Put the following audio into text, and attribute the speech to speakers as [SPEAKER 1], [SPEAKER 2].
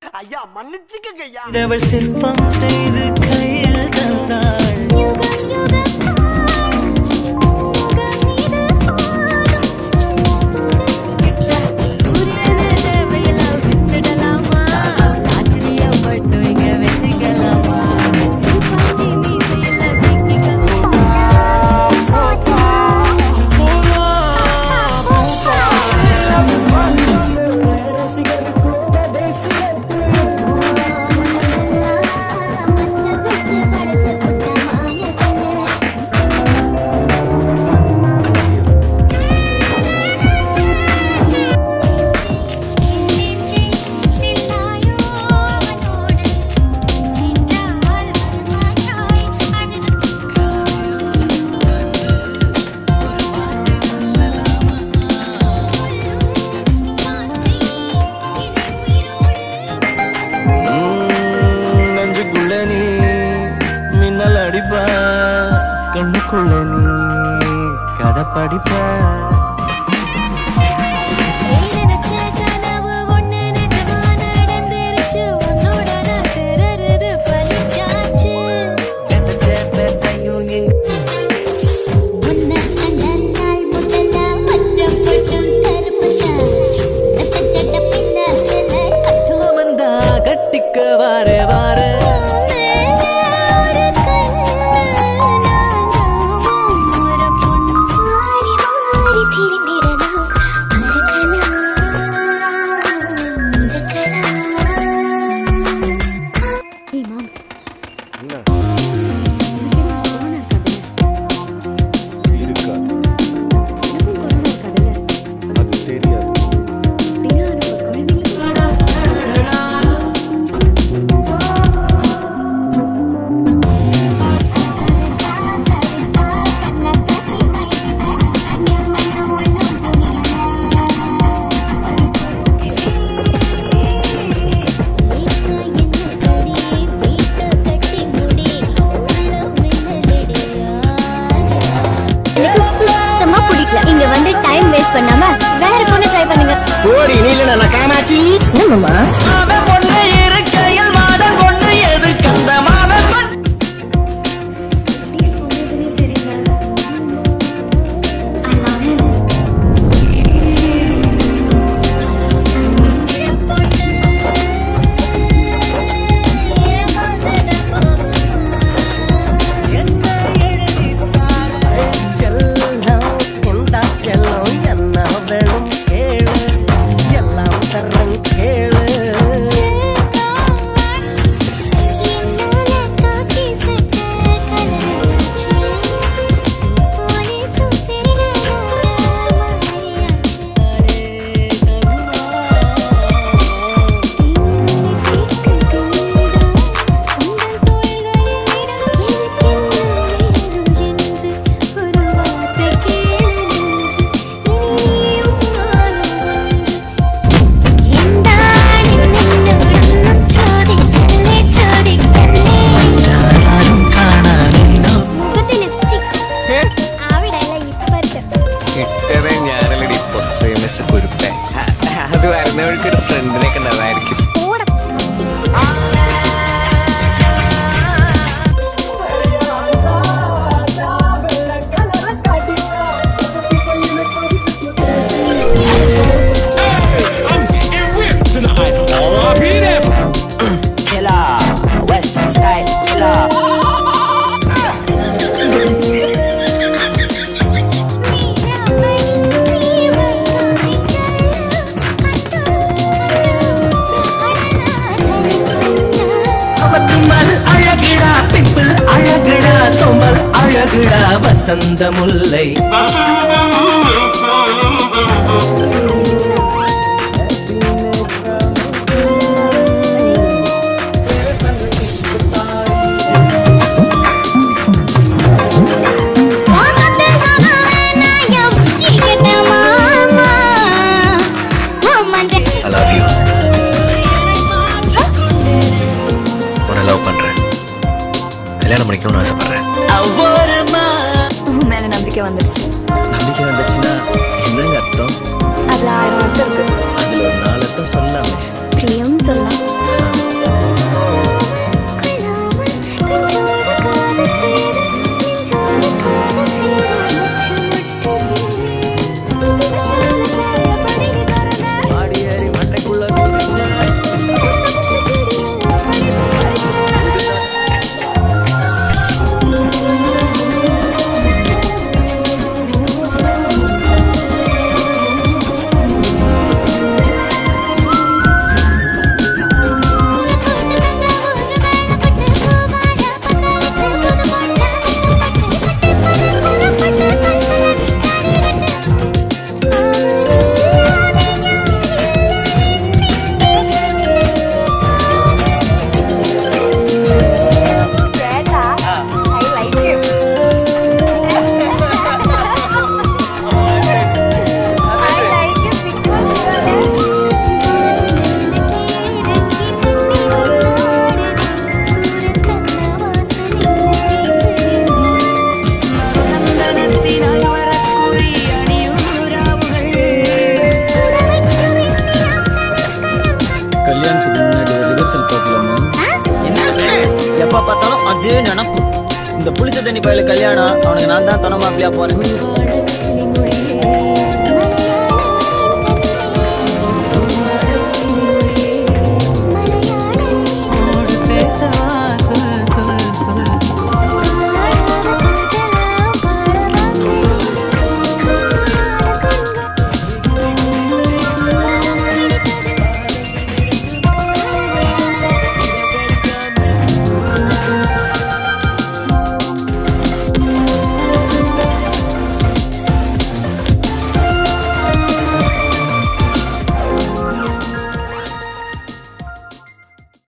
[SPEAKER 1] ஐயா மன்னிச்சுக்கங்க ஐயா
[SPEAKER 2] அவள் சிற்பம் செய்து கையில் தந்தாள்
[SPEAKER 3] யுகம் யுகமாய் யுகம் இது போதும் சூரியனை தேவையெல்லாம் வித்துடலாமா ராத்திரிய மட்டும் இங்க வச்சுக்கலாமா திருப்பாச்சி மீசையில
[SPEAKER 2] நெஞ்சுக்குள்ள நீ மின்னல் அடிப்ப கண்ணுக்குள்ள நீ கதை படிப்ப
[SPEAKER 3] நினைச்ச கனவு ஒண்ணு நிஜமா நடந்துருச்சு உன்னோட நான் சிறருது பலிச்சாச்சு உன்னை கண்ட நாள் முதல்ல பச்சை பொட்டும் கருப்புதான் தட்ட பின்னால கட்டும்
[SPEAKER 2] வந்தா கட்டிக்க வார வார
[SPEAKER 3] மேலே ஒரு கண்ணு நாங்காவும் ஒரு பொண்ணு மாறி மாறி திரிந்திடலாம் மறக்கலாம் மிதக்கலாம்
[SPEAKER 4] ஏய் மாம்ஸ்
[SPEAKER 5] என்ன
[SPEAKER 4] எனக்கும் கொரோனா இருக்காதுல்ல
[SPEAKER 5] அது தெரியாது
[SPEAKER 4] அப்படின்னா நம்ம குழந்தைங்களுக்கு
[SPEAKER 3] எனக்கு சுத்தமா பிடிக்கல இங்க வந்து டைம் வேஸ்ட் பண்ணாம வேற பொண்ணு ட்ரை பண்ணுங்க
[SPEAKER 1] ஓடி நீல நான் காமாச்சி
[SPEAKER 2] அவன் பொண்ணு இருக்கையில் மாதம் பொண்ணு எது கந்த மாதம் பொண்ணு என்ன எழுதித்தாரே செல்லம் இந்த செல்லம் என்ன வேணும் கேளு எல்லாம் தர்றேன் கேளு
[SPEAKER 3] என்னால காக்கி சட்டை கலரியாச்சு போலீஸும் திருடனோட மாறியாச்சு தீர்க்க தூண்டும் உங்கள் தோள்களில் இடம் எனக்கென்ன வேண்டும் என்று ஒரு வார்த்தை கேளு என்று இனி நீயும் நானும் ஒன்று എന്താണെന്നെന്നോടൊന്നും ചോദിക്കല്ലേ ചോദിക്കല്ലേ
[SPEAKER 2] யாரும் കാണാനില്ലോ
[SPEAKER 3] മുഖത്ത് ലിപ്സ്റ്റിക് അവിടെയല്ല ഇപ്പുറത്ത്
[SPEAKER 6] കിട്ടതേ ഞാനല്ലടി പൊസേമസ് കുരുപ്പേ അത് വരുന്നവർക്ക് ഒരു ഫ്രണ്ടിനെ കണ്ടതായിരിക്കും
[SPEAKER 2] தும்மல் அழகுடா பிம்பிள் அழகுடா சொமல் அழகுடா Vasantha Mullai
[SPEAKER 6] I love you உன்னை லவ் பண்றேன் கல்யாணம் பண்ணிக்கணும்னு ஆசைப்படுறேன்
[SPEAKER 2] அவ்வொருமா
[SPEAKER 4] உன் மேல நம்பிக்கை வந்துருச்சு
[SPEAKER 6] நம்பிக்கை வந்துச்சுன்னா என்னங்க அர்த்தம்
[SPEAKER 4] அதுல ஆயிரம் அர்த்தம் இருக்கு
[SPEAKER 6] அதுல ஒரு நாலு அர்த்தம் சொல்லாமே
[SPEAKER 4] பிரியம் சொல்லலாம்
[SPEAKER 6] ஆ
[SPEAKER 7] நினப்பு இந்த புளிச்ச தண்ணி பயில கல்யாணம் அவனுக்கு நான் தான் துணை மாப்பிளையா போறேன்